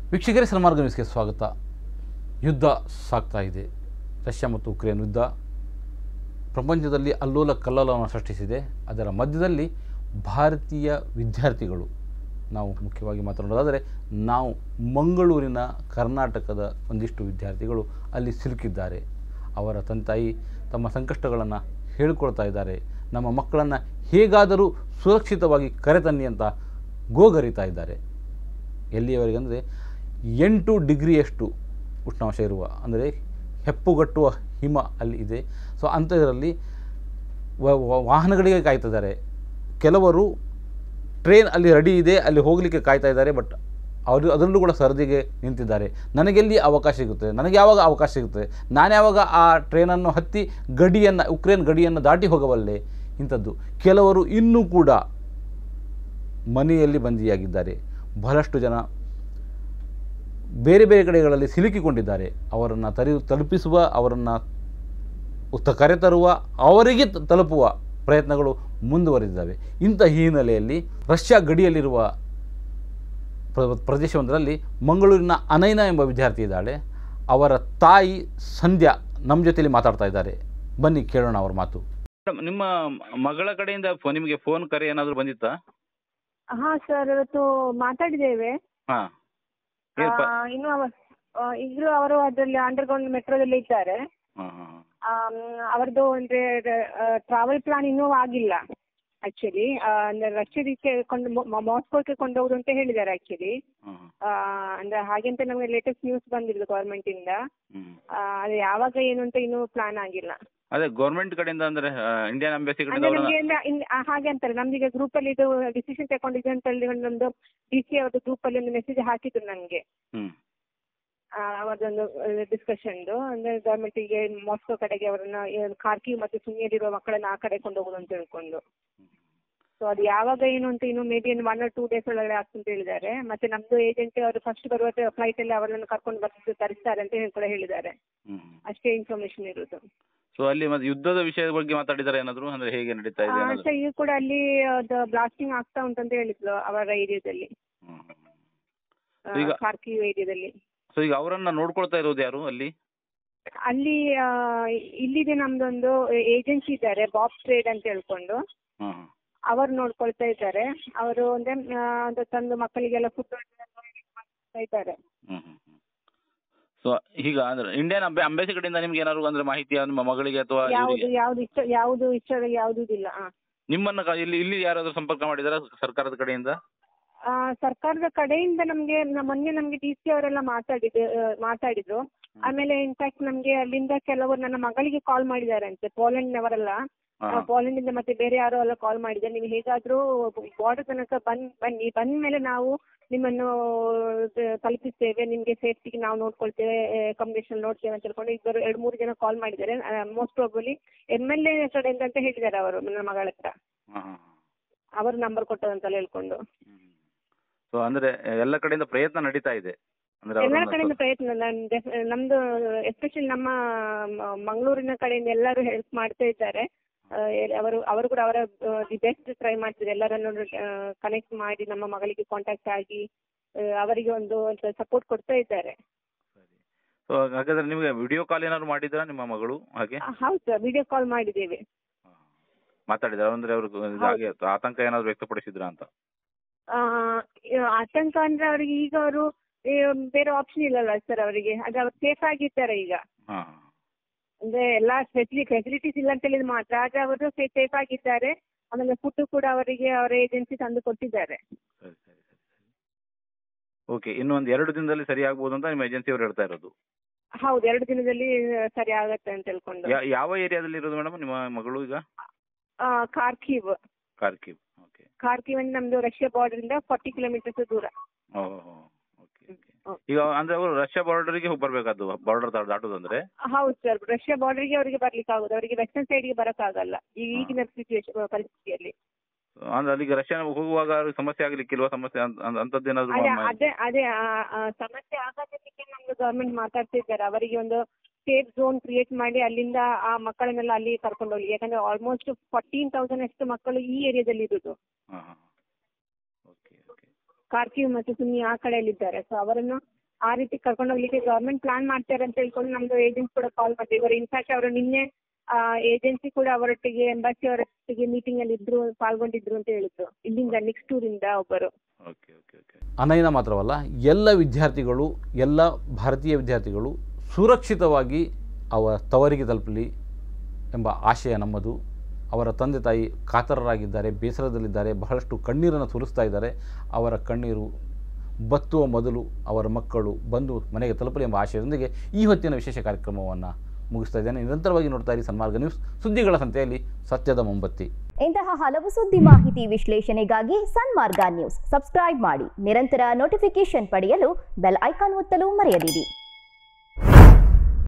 ವೀಕ್ಷಕರೇ ಸನ್ಮಾರ್ಗ ನ್ಯೂಸ್ಗೆ ಸ್ವಾಗತ ಯುದ್ಧ ಸಾಗ್ತಾ ಇದೆ ರಷ್ಯಾ ಮತ್ತು ಉಕ್ರೇನ್ ಯುದ್ಧ ಪ್ರಪಂಚದಲ್ಲಿ ಅಲ್ಲೋಲ ಕಲ್ಲೋಲವನ್ನು ಸೃಷ್ಟಿಸಿದೆ ಅದರ ಮಧ್ಯದಲ್ಲಿ ಭಾರತೀಯ ವಿದ್ಯಾರ್ಥಿಗಳು ನಾವು ಮುಖ್ಯವಾಗಿ ಮಾತನಾಡೋದಾದರೆ ನಾವು ಮಂಗಳೂರಿನ ಕರ್ನಾಟಕದ ಒಂದಿಷ್ಟು ವಿದ್ಯಾರ್ಥಿಗಳು ಅಲ್ಲಿ ಸಿಲುಕಿದ್ದಾರೆ ಅವರ ತಂತಾಯಿ ತಮ್ಮ ಸಂಕಷ್ಟಗಳನ್ನು ಹೇಳಿಕೊಳ್ತಾ ಇದ್ದಾರೆ ನಮ್ಮ ಮಕ್ಕಳನ್ನು ಹೇಗಾದರೂ ಸುರಕ್ಷಿತವಾಗಿ ಕರೆತನ್ನಿ ಅಂತ ಗೋಗರಿತಾ ಇದ್ದಾರೆ ಎಲ್ಲಿಯವರೆಗೆ ಅಂದರೆ ಎಂಟು ಡಿಗ್ರಿಯಷ್ಟು ಉಷ್ಣಾಂಶ ಇರುವ ಅಂದರೆ ಹೆಪ್ಪುಗಟ್ಟುವ ಹಿಮ ಅಲ್ಲಿ ಇದೆ ಸೊ ಅಂಥದ್ರಲ್ಲಿ ವ- ವ- ವಾಹನಗಳಿಗೆ ಕಾಯ್ತಿದ್ದಾರೆ ಕೆಲವರು ಟ್ರೈನ್ ಅಲ್ಲಿ ರೆಡಿ ಇದೆ ಅಲ್ಲಿ ಹೋಗಲಿಕ್ಕೆ ಕಾಯ್ತಾ ಇದ್ದಾರೆ ಬಟ್ ಅವರು ಅದರಲ್ಲೂ ಕೂಡ ಸರದಿಗೆ ನಿಂತಿದ್ದಾರೆ ನನಗೆಲ್ಲಿ ಅವಕಾಶ ಸಿಗುತ್ತೆ ನನಗೆ ಯಾವಾಗ ಅವಕಾಶ ಸಿಗುತ್ತೆ ನಾನು ಯಾವಾಗ ಆ ಟ್ರೈನನ್ನು ಹತ್ತಿ ಗಡಿಯನ್ನು ಉಕ್ರೇನ್ ಗಡಿಯನ್ನು ದಾಟಿ ಹೋಗಬಲ್ಲೆ ಇಂಥದ್ದು ಕೆಲವರು ಇನ್ನೂ ಕೂಡ ಮನೆಯಲ್ಲಿ ಬಂದಿಯಾಗಿದ್ದಾರೆ ಬಹಳಷ್ಟು ಜನ ಬೇರೆ ಬೇರೆ ಕಡೆಗಳಲ್ಲಿ ಸಿಲುಕಿಕೊಂಡಿದ್ದಾರೆ ಅವರನ್ನು ತರಿ ತಲುಪಿಸುವ ಅವರನ್ನು ಉತ್ತ ಕರೆತರುವ ಅವರಿಗೆ ತ- ತಲುಪುವ ಪ್ರಯತ್ನಗಳು ಮುಂದುವರೆದಿದ್ದಾವೆ ಇಂಥ ಹಿನ್ನೆಲೆಯಲ್ಲಿ ರಷ್ಯಾ ಗಡಿಯಲ್ಲಿರುವ ಪ್ರ- ಪ್ರದೇಶವೊಂದರಲ್ಲಿ ಮಂಗಳೂರಿನ ಅನೈನ ಎಂಬ ವಿದ್ಯಾರ್ಥಿ ಇದ್ದಾಳೆ ಅವರ ತಾಯಿ ಸಂಧ್ಯಾ ನಮ್ಮ ಜೊತೆಲಿ ಮಾತಾಡ್ತಾ ಇದ್ದಾರೆ ಬನ್ನಿ ಕೇಳೋಣ ಅವ್ರ ಮಾತು ಮೇಡಮ್, ನಿಮ್ಮ ಮಗಳ ಕಡೆಯಿಂದ ಫೋ- ನಿಮಗೆ ಫೋನ್ ಕರೆ ಏನಾದರೂ ಬಂದಿತ್ತಾ ಹಾ ಸರ್ ಇವತ್ತು ಮಾತಾಡಿದ್ದೇವೆ ಹಾ ಏನ್ ಪ- ಆ, ಇನ್ನು ಅವ ಆ, ಈಗಲೂ ಅವರು ಅದರಲ್ಲಿ ಅಂಡರ್ಗ್ರೌಂಡ್ ಮೆಟ್ರೋದಲ್ಲಿ ಇದ್ದಾರೆ ಹಾ ಹಾ ಆಮ್, ಅವರದ್ದು ಅಂದ್ರೆ ಟ್ರಾವೆಲ್ ಪ್ಲಾನ್ ಇನ್ನೂ ಆಗಿಲ್ಲ ಆಕ್ಚುಲಿ ಅಂದ್ರೆ ರಷ್ಯಾದಕ್ಕೆ ಕೊಂಡು ಮೊ- ಮಾಸ್ಕೋಕ್ಕೆ ಕೊಂಡೋಗುದು ಅಂತ ಹೇಳಿದ್ದಾರೆ ಆಕ್ಚುಲಿ ಹಾ ಹಾ ಅಂದ್ರೆ ಹಾಗೆಂತ ನಮಗೆ ಲೇಟೆಸ್ಟ್ ನ್ಯೂಸ್ ಬಂದಿಲ್ಲ ಗೌರ್ಮೆಂಟ್ ಇಂದ ಹ್ಮ್ ಆ, ಅದು ಯಾವಾಗ ಏನು ಅಂತ ಇನ್ನೂ ಪ್ಲಾನ್ ಆಗಿಲ್ಲ ಅದೇ ಗೌರ್ಮೆಂಟ್ ಕಡೆಯಿಂದ ಅಂದ್ರೆ ಇಂಡಿಯನ್ ಎಂಬಸಿ ಕಡೆಯಿಂದ ಅಂದ್ರೆ ಅವ್ರನ್ನ- ನಮ್ಗೆ ಎಲ್ಲ ಇನ್- ಆ, ಹಾಗೆ ಅಂತಾರೆ ನಮ್ದೀಗ ಗ್ರೂಪ್ ಅಲ್ಲಿ ಇದು ಡಿಸಿಷನ್ ತಗೊಂಡಿದೆ ಅಂತ ಹೇಳಿ ಒಂದು ಡಿ ಸಿ ಅವ್ರದ್ದು ಗ್ರೂಪ್ ಅಲ್ಲಿ ಒಂದು ಮೆಸೇಜ್ ಹಾಕಿದ್ರು ನನಗೆ ಹ್ಮ್ ಅವರದೊಂದು ಡಿಸ್ಕಷನ್ದು ಅಂದ್ರೆ ಗೌರ್ಮೆಂಟಿಗೆ ಮಾಸ್ಕೋ ಕಡೆಗೆ ಅವರನ್ನ ಏನು ಕಾರ್ಕಿ ಮತ್ತು ಸುನ್ನಿಯಲ್ಲಿರುವ ಮಕ್ಕಳನ್ನ ಆ ಕಡೆ ಕೊಂಡು ಹೋಗುದು ಅಂತ ಹೇಳ್ಕೊಂಡು ಸೊ ಅದು ಯಾವಾಗ ಏನು ಅಂತ ಇನ್ನು maybe one or two days ಒಳಗಡೆ ಆಗ್ತಂತ ಹೇಳಿದ್ದಾರೆ ಮತ್ತೆ ನಮ್ದು ಏಜೆಂಟ್ ಅವರು ಫಸ್ಟ್ ಬರುವ ಫ್ಲೈಟ್ ಅಲ್ಲಿ ಅವರನ್ನು ಕರ್ಕೊಂಡು ಬರ್ತಿದ್ದು ತರಿಸ್ತಾರೆ ಅಂತ ಹೇಳಿ ಕೂಡ ಹೇಳಿದ್ದಾರೆ ಹ್ಮ್ ಅಷ್ಟೇ ಇನ್ಫಾರ್ಮೇಶನ್ ಇರೋದು ಸೊ ಅಲ್ಲಿ ಮತ್ತೆ ಯುದ್ಧದ ವಿಷಯದ ಬಗ್ಗೆ ಮಾತಾಡಿದ್ದಾರೆ ಏನಾದ್ರು ಅಂದ್ರೆ ಹೇಗೆ ನಡೀತಾ ಇದೆ ಏನಾದ್ರು ಸೊ ಈಗ ಕೂಡ ಅಲ್ಲಿ ಬ್ಲಾಸ್ಟಿಂಗ್ ಆಗ್ತಾ ಉಂಟಂತ ಹೇಳಿದ್ರು ಅವರ ಏರಿಯಾದಲ್ಲಿ ಹ್ಮ್ ಹ್ಮ್. ಈಗ- ಕಾರ್ಕಿ ಏರಿಯಾದಲ್ಲಿ ಸೊ ಈಗ ಅವರನ್ನ ನೋಡ್ಕೊಳ್ತಾ ಇರೋದು ಯಾರು ಅಲ್ಲಿ ಅಲ್ಲಿ ಆ, ಇಲ್ಲಿದೆ ನಮ್ದೊಂದು ಏಜೆನ್ಸಿ ಇದ್ದಾರೆ ಬಾಬ್ ಟ್ರೇಡ್ ಅಂತ ಹೇಳ್ಕೊಂಡು ಹಾ ಹಾ ಅವರು ನೋಡ್ಕೊಳ್ತಾ ಇದ್ದಾರೆ ಅವರು ಅಂದ್ರೆ ಆ, ಅದು ತಂದು ಮಕ್ಕಳಿಗೆಲ್ಲ ಫುಡ್ ಮಾಡ್ತಾ ಇದ್ದಾರೆ ಹ್ಮ್ ಹ್ಮ್ ಹ್ಮ್ ಸೊ ಈಗ ಅಂದ್ರೆ ಇಂಡಿಯನ್ ಅಂಬಾಸಿ ಕಡೆಯಿಂದ ನಿಮ್ಗೆ ಏನಾದ್ರು ಅಂದ್ರೆ ಮಾಹಿತಿ ನಿಮ್ಮ ಮಗಳಿಗೆ ಅಥವಾ ಯಾವುದು ಇವರಿಗೆ ಯಾವ್ದು ಇಷ್ಟ ಯಾವುದು ಇಷ್ಟ ಯಾವುದು ಇಲ್ಲ ಆ. ನಿಮ್ಮನ್ನ ಕ- ಇಲ್ಲಿ ಇಲ್ಲಿ ಯಾರಾದ್ರೂ ಸಂಪರ್ಕ ಮಾಡಿದಾರ ಸರ್ಕಾರದ ಕಡೆಯಿಂದ ಆ, ಸರ್ಕಾರದ ಕಡೆಯಿಂದ ನಮ್ಗೆ ನ- ಮೊನ್ನೆ ನಮ್ಗೆ ಡಿ ಸಿ ಅವರೆಲ್ಲ ಮಾತಾಡಿದ್ರು ಆ, ಮಾತಾಡಿದ್ರು ಆಮೇಲೆ ಇನ್ಫ್ಯಾಕ್ಟ್ ನಮ್ಗೆ ಅಲ್ಲಿಂದ ಕೆಲವರು ನನ್ನ ಮಗಳಿಗೆ ಕಾಲ್ ಮಾಡಿದಾರಂತೆ ಪೋಲೆಂಡ್ನವರೆಲ್ಲ ಹಾ ಆ, ಪೋಲೆಂಡ್ ಇಂದ ಮತ್ತೆ ಬೇರೆ ಯಾರೋ ಎಲ್ಲ ಕಾಲ್ ಮಾಡಿದ್ದಾರೆ ನೀವು ಹೇಗಾದ್ರೂ ಬಾರ್ಡರ್ ತನಕ ಬಂದ್ ಬನ್ನಿ ಬಂದ ಮೇಲೆ ನಾವು ನಿಮ್ಮನ್ನು ತ- ತಲುಪಿಸ್ತೇವೆ ನಿಮಗೆ ಸೇಫ್ಟಿಗೆ ನಾವು ನೋಡ್ಕೊಳ್ತೇವೆ ಕಮ್ಯುನಿಕೇಶನ್ ನೋಡ್ತೇವೆ ಅಂತ ಹೇಳ್ಕೊಂಡು ಇಬ್ಬರು ಎರಡು ಮೂರು ಜನ ಕಾಲ್ ಮಾಡಿದ್ದಾರೆ most probably M L A ಕಡೆಯಿಂದ ಅಂತ ಹೇಳಿದ್ದಾರೆ ಅವರು ನನ್ನ ಮಗಳ ಹತ್ರ ಹಾ ಹಾ ಅವರು ನಂಬರ್ ಕೊಟ್ಟದಂತೆಲ್ಲ ಹೇಳ್ಕೊಂಡು ಸೊ ಅಂದ್ರೆ ಎಲ್ಲ ಕಡೆಯಿಂದ ಪ್ರಯತ್ನ ನಡೀತಾ ಇದೆ ಅಂದ್ರೆ ಎಲ್ಲರ ಅವ್ರನ್ನ ಕಡೆಯಿಂದ ಪ್ರಯತ್ನ ನಾನ್ def- ನಮ್ದು ಎಸ್ಪೆಷಲಿ ನಮ್ಮ ಮ- ಮಂಗಳೂರಿನ ಕಡೆಯಿಂದ ಎಲ್ಲರೂ ಹೆಲ್ಪ್ ಮಾಡ್ತಾ ಇದ್ದಾರೆ ಆ, ಎಲ್- ಅವರು ಅವರು ಕೂಡ ಅವರ ದಿ ಬೆಸ್ಟ್ ಟ್ರೈ ಮಾಡ್ತಿದ್ದಾರೆ ಎಲ್ಲರನ್ನು ಕನೆಕ್ಟ್ ಮಾಡಿ ನಮ್ಮ ಮಗಳಿಗೆ ಕಾಂಟ್ಯಾಕ್ಟ್ ಆಗಿ ಆ, ಅವರಿಗೆ ಒಂದು ಸಪೋರ್ಟ್ ಕೊಡ್ತಾ ಇದ್ದಾರೆ ಸೊ ಹಾಗಾದ್ರೆ ನಿಮಗೆ ವಿಡಿಯೋ ಕಾಲ್ ಏನಾದ್ರು ಮಾಡಿದ್ರಾ ನಿಮ್ಮ ಮಗಳು ಹಾಗೆ ಆ, ಹೌದು ಸರ್ ವಿಡಿಯೋ ಕಾಲ್ ಮಾಡಿದ್ದೇವೆ ಮಾತಾಡಿದ್ರ ಅಂದ್ರೆ ಅವರು ಹಾಗೆ ಆತಂಕ ಏನಾದ್ರು ವ್ಯಕ್ತಪಡಿಸಿದ್ರ ಅಂತ ಆ, ಈ ಆತಂಕ ಅಂದ್ರೆ ಅವರಿಗೆ ಈಗ ಅವರು ಬೇರೆ ಆಪ್ಷನ್ ಇಲ್ಲಲ್ಲ ಸರ್ ಅವರಿಗೆ ಅದು ಅವ್ರು ಸೇಫ್ ಆಗಿದ್ದಾರೆ ಈಗ ಹಾ ಅಂದ್ರೆ ಎಲ್ಲ ಫೆಸಿಲಿ ಫೆಸಿಲಿಟೀಸ್ ಇಲ್ಲ ಅಂತ ಹೇಳಿದ್ರೆ ಮಾತ್ರ ಆದ್ರೆ ಅವರು ಸೇಫ್ ಆಗಿದ್ದಾರೆ ಆಮೇಲೆ ಫುಡ್ ಕೂಡ ಅವರಿಗೆ ಅವರ ಏಜೆನ್ಸಿ ತಂದು ಕೊಟ್ಟಿದ್ದಾರೆ ಸರಿ ಸರಿ ಸರಿ ಸರಿ ಓಕೆ ಇನ್ನೊಂದು ಎರಡು ದಿನದಲ್ಲಿ ಸರಿ ಆಗ್ಬೋದು ಅಂತ ನಿಮ್ಮ ಏಜೆನ್ಸಿ ಅವರು ಹೇಳ್ತಾ ಇರೋದು ಹೌದು ಎರಡು ದಿನದಲ್ಲಿ ಸರಿ ಆಗತ್ತೆ ಅಂತ ಹೇಳ್ಕೊಂಡು ಯಾ- ಯಾವ ಏರಿಯಾದಲ್ಲಿ ಇರೋದು ಮೇಡಮ್ ನಿಮ್ಮ ಮಗಳು ಈಗ ಆ, ಕಾರ್ಕಿವ್ ಕಾರ್ಕಿವ್ ಓಕೆ ಕಾರ್ಕಿವ್ ಅಂದ್ರೆ ನಮ್ದು ರಷ್ಯಾ ಬಾರ್ಡರ್ ಇಂದ ಫಾರ್ಟಿ ಕಿಲೋಮೀಟರ್ಸ್ ದೂರ ಓಹ್ ಓಕೆ ಓಕೆ ಹ್ಮ್. ಈಗ ಅಂದ್ರೆ ಅವರು ರಷ್ಯಾ ಬಾರ್ಡರ್ಗೆ ಹೋಗಿ ಬರ್ಬೇಕಾದ್ದು ಬಾರ್ಡರ್ ದಾಟೋದಂದ್ರೆ ಹೌದು ಸರ್ ರಷ್ಯಾ ಬಾರ್ಡರ್ಗೆ ಅವರಿಗೆ ಬರ್ಲಿಕ್ಕೆ ಆಗುದು ಅವರಿಗೆ ವೆಸ್ಟರ್ನ್ ಸೈಡ್ಗೆ ಬರಕ್ಕಾಗಲ್ಲ ಈ ಈಗಿನ ಸಿಚುವೇಶನ್ ಪರಿಸ್ಥಿತಿಯಲ್ಲಿ ಅಂದ್ರೆ ಅಲ್ಲಿಗೆ ರಷ್ಯಾ ಹೋಗುವಾಗ ಅವ್ರಿಗೆ ಸಮಸ್ಯೆ ಆಗ್ಲಿಕ್ಕಿಲ್ವಾ ಸಮಸ್ಯೆ ಅಂತ- ಅಂತ- ಅಂಥದ್ದೇನಾದ್ರು ಅದೇ ಮಾ- ಅದೇ ಅದೇ ಆ- ಆ ಸಮಸ್ಯೆ ಆಗೋದಕ್ಕೆ ನಮ್ದು ಗವರ್ಮೆಂಟ್ ಮಾತಾಡ್ತಿದ್ದಾರೆ ಅವರಿಗೆ ಒಂದು ಸೇಫ್ ಝೋನ್ ಕ್ರಿಯೇಟ್ ಮಾಡಿ ಅಲ್ಲಿಂದ ಆ ಮಕ್ಕಳನ್ನೆಲ್ಲ ಅಲ್ಲಿ ಕರ್ಕೊಂಡು ಹೋಗಿ ಯಾಕಂದ್ರೆ ಆಲ್ಮೋಸ್ಟ್ ಫೋರ್ಟೀನ್ ತೌಸಂಡ್ ಅಷ್ಟು ಮಕ್ಕಳು ಈ ಏರಿಯಾದಲ್ಲಿ ಇರುದು ಹಾ ಹಾ ಓಕೆ ಓಕೆ ಕಾರ್ಕಿವ್ ಮತ್ತು ಸುನ್ನಿ ಆ ಕಡೆಯಲ್ಲಿದ್ದಾರೆ ಸೊ ಅವರನ್ನು ಆ ರೀತಿ ಕರ್ಕೊಂಡು ಹೋಗ್ಲಿಕ್ಕೆ ಗೌರ್ಮೆಂಟ್ ಪ್ಲಾನ್ ಮಾಡ್ತಾರೆ ಅಂತ ಹೇಳ್ಕೊಂಡು ನಮ್ದು ಏಜೆನ್ಸಿ ಕೂಡ ಕಾಲ್ ಮಾಡಿದ್ರು ಇನ್ಫ್ಯಾಕ್ಟ್ ಅವರು ನಿನ್ನೆ ಏಜೆನ್ಸಿ ಕೂಡ ಅವರೊಟ್ಟಿಗೆ ಎಂಬಾಸಿ ಅವರೊಟ್ಟಿಗೆ ಮೀಟಿಂಗ್ ಅಲ್ಲಿ ಇದ್ರು ಪಾಲ್ಗೊಂಡಿದ್ರು ಅಂತ ಹೇಳಿದ್ರು ಇಲ್ಲಿಂದ ನೆಕ್ಸ್ಟ್ ಊರಿಂದ ಒಬ್ಬರು ಓಕೆ ಓಕೆ ಓಕೆ ಅನಯನ ಮಾತ್ರವಲ್ಲ ಎಲ್ಲ ವಿದ್ಯಾರ್ಥಿಗಳು ಎಲ್ಲ ಭಾರತೀಯ ವಿದ್ಯಾರ್ಥಿಗಳು ಸುರಕ್ಷಿತವಾಗಿ ಅವರ ತವರಿಗೆ ತಲುಪಲಿ ಎಂಬ ಆಶಯ ನಮ್ಮದು ಅವರ ತಂದೆ ತಾಯಿ ಕಾತರರಾಗಿದ್ದಾರೆ ಬೇಸರದಲ್ಲಿದ್ದಾರೆ ಬಹಳಷ್ಟು ಕಣ್ಣೀರನ್ನು ಸುರಿಸ್ತಾ ಇದ್ದಾರೆ ಅವರ ಕಣ್ಣೀರು ಬತ್ತುವ ಮೊದಲು ಅವರ ಮಕ್ಕಳು ಬಂದು ಮನೆಗೆ ತಲುಪಲಿ ಎಂಬ ಆಶಯದೊಂದಿಗೆ ಈ ಹೊತ್ತಿನ ವಿಶೇಷ ಕಾರ್ಯಕ್ರಮವನ್ನು ಮುಗಿಸ್ತಾ ಇದ್ದೇನೆ ನಿರಂತರವಾಗಿ ನೋಡ್ತಾ ಇರಿ ಸನ್ಮಾರ್ಗ ನ್ಯೂಸ್ ಸುದ್ದಿಗಳ ಸಂತೆಯಲ್ಲಿ ಸತ್ಯದ ಮೊಂಬತ್ತಿ ಇಂತಹ ಹಲವು ಸುದ್ದಿ ಮಾಹಿತಿ ವಿಶ್ಲೇಷಣೆಗಾಗಿ ಸನ್ಮಾರ್ಗ ನ್ಯೂಸ್ ಸಬ್ಸ್ಕ್ರೈಬ್ ಮಾಡಿ ನಿರಂತರ ನೋಟಿಫಿಕೇಶನ್ ಪಡೆಯಲು ಬೆಲ್ ಐಕಾನ್ ಒತ್ತಲು ಮರೆಯದಿರಿ